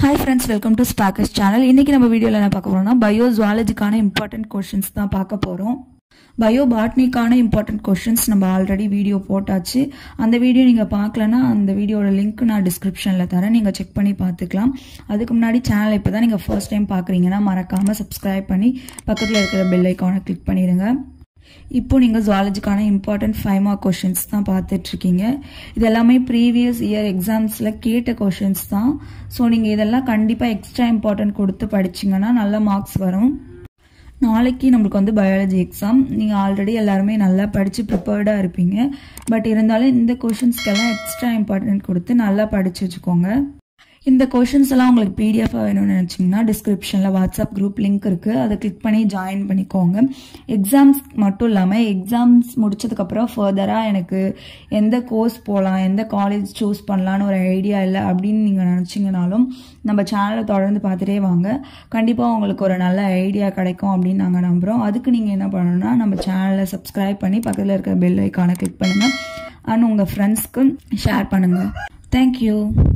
hi friends welcome to ஸ்பாக்கஸ் channel இன்னைக்கு நம்ம வீடியோவில் என்ன பார்க்க போறோம்னா பயோ ஜுவாலஜிக்கான இம்பார்ட்டன்ட் கொஷின்ஸ் தான் பார்க்க போகிறோம் பயோ பாட்னிக்கான இம்பார்ட்டன்ட் கொஷின்ஸ் நம்ம ஆல்ரெடி வீடியோ போட்டாச்சு அந்த வீடியோ நீங்கள் பார்க்கலன்னா அந்த வீடியோட லிங்க் நான் டிஸ்கிரிப்ஷனில் தரேன் நீங்கள் செக் பண்ணி பார்த்துக்கலாம் அதுக்கு முன்னாடி சேனல் இப்போ தான் நீங்கள் ஃபர்ஸ்ட் டைம் பார்க்குறீங்கன்னா மறக்காமல் சப்ஸ்கிரைப் பண்ணி பக்கத்தில் இருக்கிற பெல் ஐக்கானை கிளிக் பண்ணிடுங்க இப்போ நீங்கள் ஜுவாலஜிக்கான இம்பார்ட்டன்ட் ஃபைவ் மார்க் கொஷின்ஸ் தான் பார்த்துட்டு இருக்கீங்க இது எல்லாமே ப்ரீவியஸ் இயர் எக்ஸாம்ஸில் கேட்ட கொஷின்ஸ் தான் ஸோ நீங்கள் இதெல்லாம் கண்டிப்பாக எக்ஸ்ட்ரா இம்பார்ட்டன்ட் கொடுத்து படிச்சிங்கன்னா நல்ல மார்க்ஸ் வரும் நாளைக்கு நம்மளுக்கு வந்து பயாலஜி எக்ஸாம் நீங்கள் ஆல்ரெடி எல்லாருமே நல்லா படித்து ப்ரிப்பேர்டாக இருப்பீங்க பட் இருந்தாலும் இந்த கொஷின்ஸ்க்கெல்லாம் எக்ஸ்ட்ரா இம்பார்ட்டன்ட் கொடுத்து நல்லா படித்து வச்சுக்கோங்க இந்த கொஷின்ஸ் எல்லாம் உங்களுக்கு பிடிஎஃபாக வேணும்னு நினச்சிங்கன்னா டிஸ்கிரிப்ஷனில் வாட்ஸ்அப் குரூப் லிங்க் இருக்குது அதை கிளிக் பண்ணி ஜாயின் பண்ணிக்கோங்க எக்ஸாம்ஸ் மட்டும் இல்லாமல் எக்ஸாம்ஸ் முடிச்சதுக்கப்புறம் ஃபர்தராக எனக்கு எந்த கோர்ஸ் போகலாம் எந்த காலேஜ் சூஸ் பண்ணலான்னு ஒரு ஐடியா இல்லை அப்படின்னு நீங்கள் நினச்சிங்கனாலும் நம்ம சேனலை தொடர்ந்து பார்த்துட்டே வாங்க கண்டிப்பாக உங்களுக்கு ஒரு நல்ல ஐடியா கிடைக்கும் அப்படின்னு நாங்கள் நம்புகிறோம் அதுக்கு நீங்கள் என்ன பண்ணணும்னா நம்ம சேனலை சப்ஸ்கிரைப் பண்ணி பக்கத்தில் இருக்கிற பெல் ஐக்கானை கிளிக் பண்ணுங்கள் அண்ட் உங்கள் ஃப்ரெண்ட்ஸ்க்கு ஷேர் பண்ணுங்கள் தேங்க்யூ